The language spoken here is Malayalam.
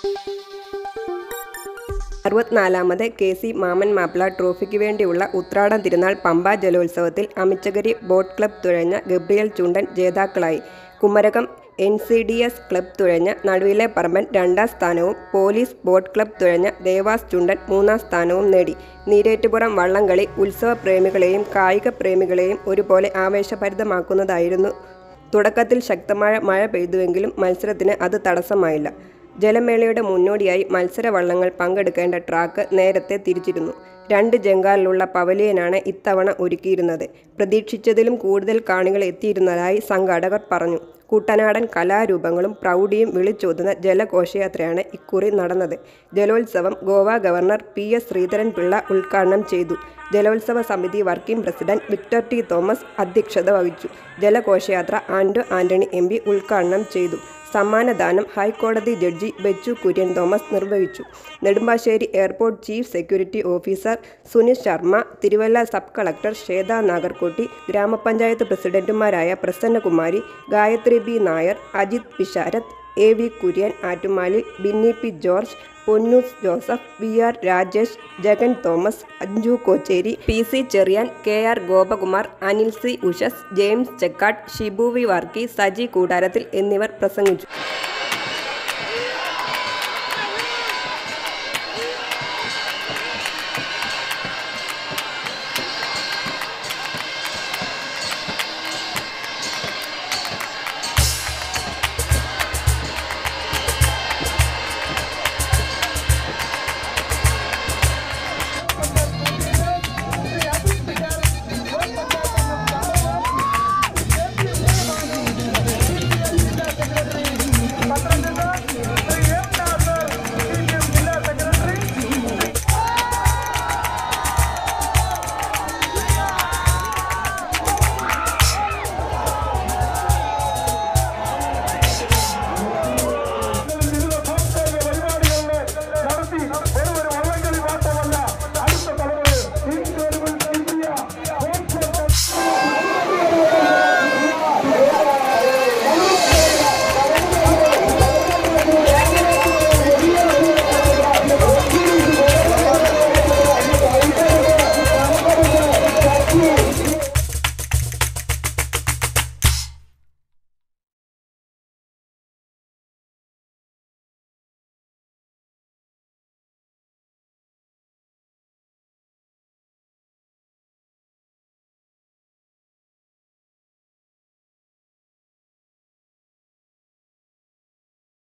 അറുപത്തിനാലാമത് കെ സി മാമൻ മാപ്പിള ട്രോഫിക്ക് വേണ്ടിയുള്ള ഉത്രാടം തിരുനാൾ പമ്പ ജലോത്സവത്തിൽ അമിച്ചഗരി ബോട്ട് ക്ലബ് തുഴഞ്ഞ ഗബ്രിയൽ ചുണ്ടൻ ജേതാക്കളായി Kumarakam N C D S club തുഴഞ്ഞ നടുവിലെ പറമ്പൻ രണ്ടാം സ്ഥാനവും പോലീസ് ബോട്ട് ക്ലബ് തുഴഞ്ഞ ദേവാസ് ചുണ്ടൻ മൂന്നാം സ്ഥാനവും നേടി നീരേറ്റുപുറം വള്ളംകളി ഉത്സവ പ്രേമികളെയും കായിക പ്രേമികളെയും ഒരുപോലെ ആവേശഭരിതമാക്കുന്നതായിരുന്നു തുടക്കത്തിൽ ശക്തമായ മഴ പെയ്തുവെങ്കിലും മത്സരത്തിന് അത് തടസ്സമായില്ല ജലമേളയുടെ മുന്നോടിയായി മത്സരവള്ളങ്ങൾ പങ്കെടുക്കേണ്ട ട്രാക്ക് നേരത്തെ തിരിച്ചിരുന്നു രണ്ട് ജങ്കാലിലുള്ള പവലിയനാണ് ഇത്തവണ ഒരുക്കിയിരുന്നത് പ്രതീക്ഷിച്ചതിലും കൂടുതൽ കാണികൾ എത്തിയിരുന്നതായി സംഘാടകർ പറഞ്ഞു കുട്ടനാടൻ കലാരൂപങ്ങളും പ്രൗഢിയും വിളിച്ചോതുന്ന ജലഘോഷയാത്രയാണ് ഇക്കുറി നടന്നത് ജലോത്സവം Goa governor P S Sreedharan Pillai ഉദ്ഘാടനം ചെയ്തു ജലോത്സവ സമിതി working president Victor T Thomas അധ്യക്ഷത വഹിച്ചു ജലഘോഷയാത്ര ആൻഡോ ആന്റണി എം പി ഉദ്ഘാടനം ചെയ്തു സമ്മാനദാനം ഹൈക്കോടതി ജഡ്ജി ബെച്ചു കുര്യൻ തോമസ് നിർവഹിച്ചു Nedumbassery airport chief security officer Sunil Sharma Thiruvalla sub collector Swetha Nagarkoti ഗ്രാമപഞ്ചായത്ത് പ്രസിഡന്റുമാരായ Prasannakumari Gayathri B Nair Ajith Pisharath A V Kurian Attumalil Binny P George Ponnoos Joseph V R Rajesh Jagan Thomas Anju Kochery P C Cherian K R Gopakumar Anil C Ushas James Chekkattu Shibu V Varkey Saji Koodarathil എന്നിവർ പ്രസംഗിച്ചു